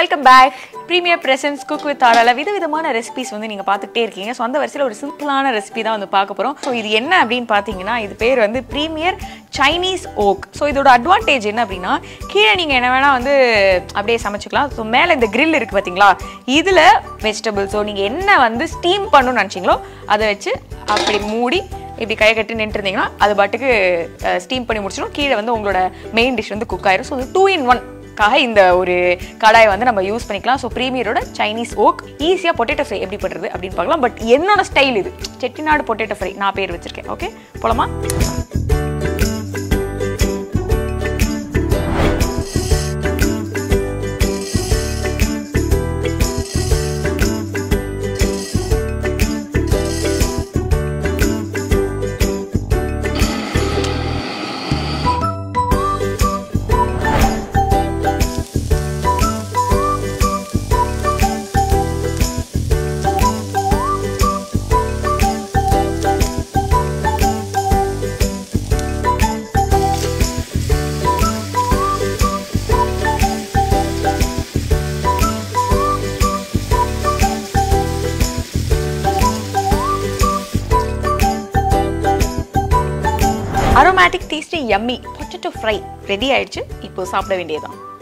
welcome back premier presents cook with ஆரால விதவிதமான recipes வந்து நீங்கள் பார்த்துக்கிட்டே இருக்கீங்க ஸோ அந்த வரிசையில் ஒரு சிம்பிளான ரெசிபி தான் வந்து பார்க்க போகிறோம் ஸோ இது என்ன அப்படின்னு பார்த்தீங்கன்னா இது பேர் வந்து ப்ரீமியர் சைனீஸ் ஓக் ஸோ இதோட அட்வான்டேஜ் என்ன அப்படின்னா கீழே நீங்கள் என்ன வேணால் வந்து அப்படியே சமைச்சிக்கலாம் ஸோ மேலே இந்த grill இருக்குது பார்த்தீங்களா இதில் வெஜிடபிள்ஸோ நீங்கள் என்ன வந்து ஸ்டீம் பண்ணணும்னு நினச்சிங்களோ அதை வச்சு அப்படி மூடி இப்படி கையை கட்டி நின்றுருந்தீங்கன்னா அது பாட்டுக்கு ஸ்டீம் பண்ணி முடிச்சிடும் கீழே வந்து உங்களோட மெயின் டிஷ் வந்து குக் ஆயிரும் ஸோ இது டூ இன் ஒன் காக இந்த ஒரு கடாயை வந்து நம்ம யூஸ் பண்ணிக்கலாம் ஸோ ப்ரீமியரோட சைனீஸ் ஓக் ஈஸியாக பொட்டேட்டோ ஃப்ரை எப்படி பண்ணுறது அப்படின்னு பார்க்கலாம் பட் என்னோட ஸ்டைல் இது செட்டிநாடு பொட்டேட்டோ ஃப்ரை நான் பேர் வச்சிருக்கேன் ஓகே போலாமா aromatic tasty yummy potato fry ready ஆயிடுச்சு இப்போ சாப்பிட வேண்டியதுதான்